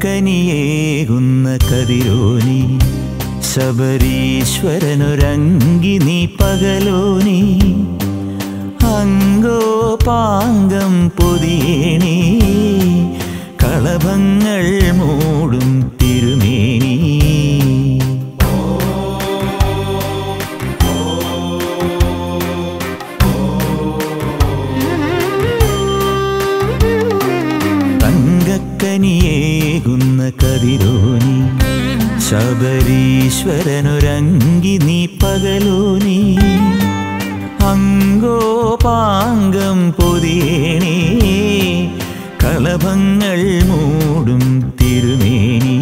തങ്കക്കനിയേകുന്ന കതിരോനി ശബരീശ്വരനൊരങ്കി നീ പകലോനി അങ്കോ പാങ്കം പൊതിയേണി കളഭങ്ങൾ മൂടും തിരുമേനി തങ്കക്കനിയേകുന്ന കതിരോനി ശബരീശ്വരനൊരങ്കി നീ പകലോനി അങ്കോ പാങ്കം പൊതിയേണി കളഭങ്ങൾ മൂടും തിരുമേനി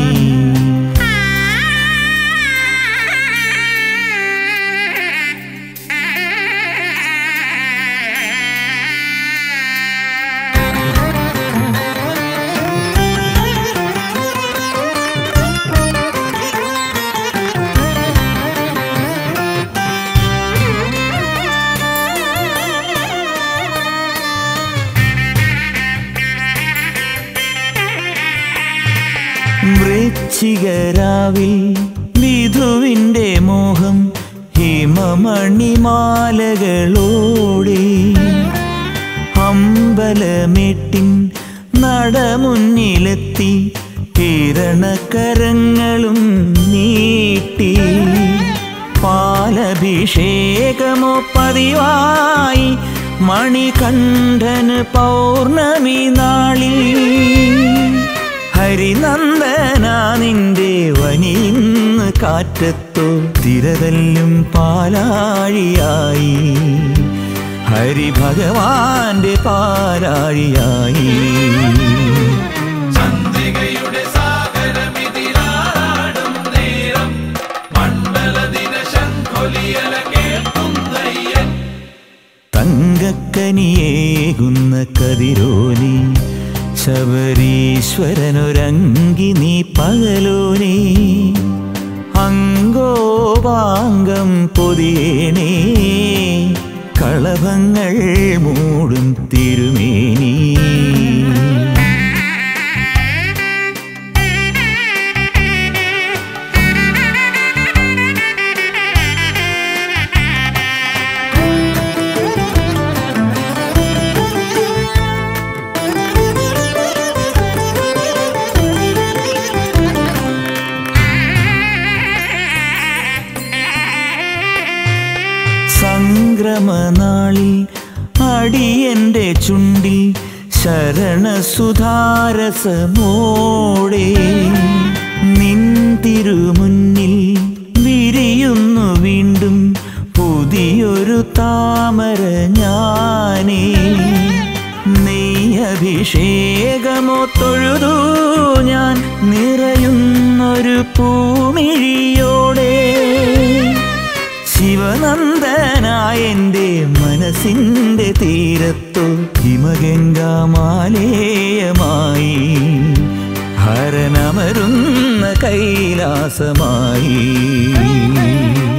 വൃശ്ചികരാവിൽ വിധുവിൻ്റെ മോഹം ഹിമമണിമാലകളോടെ അമ്പലമെട്ടിൻ നടമുന്നിലെത്തി കിരണക്കരങ്ങളും നീട്ടി പാലഭിഷേകമോ പതിവായി മണികണ്ഠന് പൗർണമി നാളിൽ ഹരിനന്ദന നിന്റെ വനിന്ന് കാറ്റത്തോ തിരതല്ലും പാലാഴിയായി ഹരിഭഗവാന്റെ പാലാഴിയായി ചന്ദ്രികയുടെ സാഗരമിതിലാടും നേരം മണ്ഡലദിന ശംഖൊലിയല കേൾക്കുന്നയ്യൻ തങ്കക്കനിയേകുന്ന കതിരോനി ശബരീശ്വരനൊരങ്കി നീ പകലോനി അങ്കോപാങ്കം പൊതിയേണേ കളഭങ്ങൾ മൂടും തിരുമേനി സംക്രമനാളിൽ അടിയന്റെ ചുണ്ടിൽ ശരണസുധാരസമോടെ നിൻ തിരുമുന്നിൽ വിരിയുന്നു വീണ്ടും പുതിയൊരു താമര ഞാനേ നെയ്യഭിഷേകമോ തൊഴുതു ഞാൻ നിറയുന്നൊരു പൂമിഴിയോടെ ശിവനന്ദനായ എൻ്റെ മനസ്സിൻ്റെ തീരത്തു ഹിമഗംഗാമാലേയമായി ഹരനമരുന്ന കൈലാസമായി